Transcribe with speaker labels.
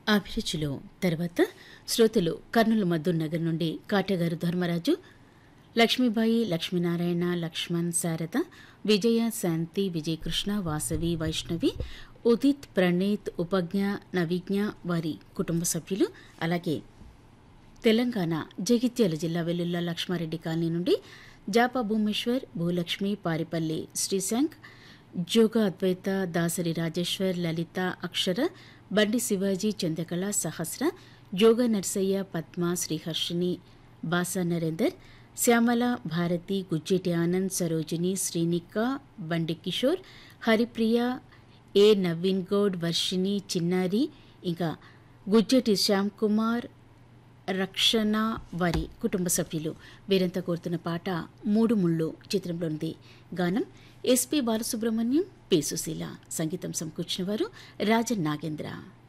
Speaker 1: అభిరుచిలో తర్వాత శ్రోతలు కర్నూలు మద్దూర్ నగర్ నుండి కాటగారు ధర్మరాజు లక్ష్మీబాయి లక్ష్మీనారాయణ లక్ష్మణ్ శారద విజయ శాంతి విజయకృష్ణ వాసవి వైష్ణవి ఉదిత్ ప్రణీత్ ఉపజ్ఞ నవిజ్ఞ వారి కుటుంబ సభ్యులు అలాగే తెలంగాణ జగిత్యాల జిల్లా వెల్లుల్ల లక్ష్మారెడ్డి కాలనీ నుండి జాపా భూమేశ్వర్ భూలక్ష్మి పారిపల్లి శ్రీశాంక్ జోగ అద్వైత దాసరి రాజేశ్వర్ లలిత అక్షర బండి శివాజీ చంద్రకళ సహస్ర జోగ నర్సయ్య పద్మ శ్రీహర్షిని బాసా నరేందర్ శ్యామల భారతి గుజ్జేటి ఆనంద్ సరోజిని శ్రీనిక బండి కిషోర్ హరిప్రియ ఏ నవీన్ గౌడ్ వర్షిని చిన్నారి ఇంకా గుజ్జేటి శ్యామ్ కుమార్ రక్షణ వారి కుటుంబ సభ్యులు వీరంతా కోరుతున్న పాట మూడు ముళ్ళు చిత్రంలోనిది గానం ఎస్పి బాలసుబ్రహ్మణ్యం పి సుశీల సంగీతం సమకూర్చిన వారు రాజన్ నాగేంద్ర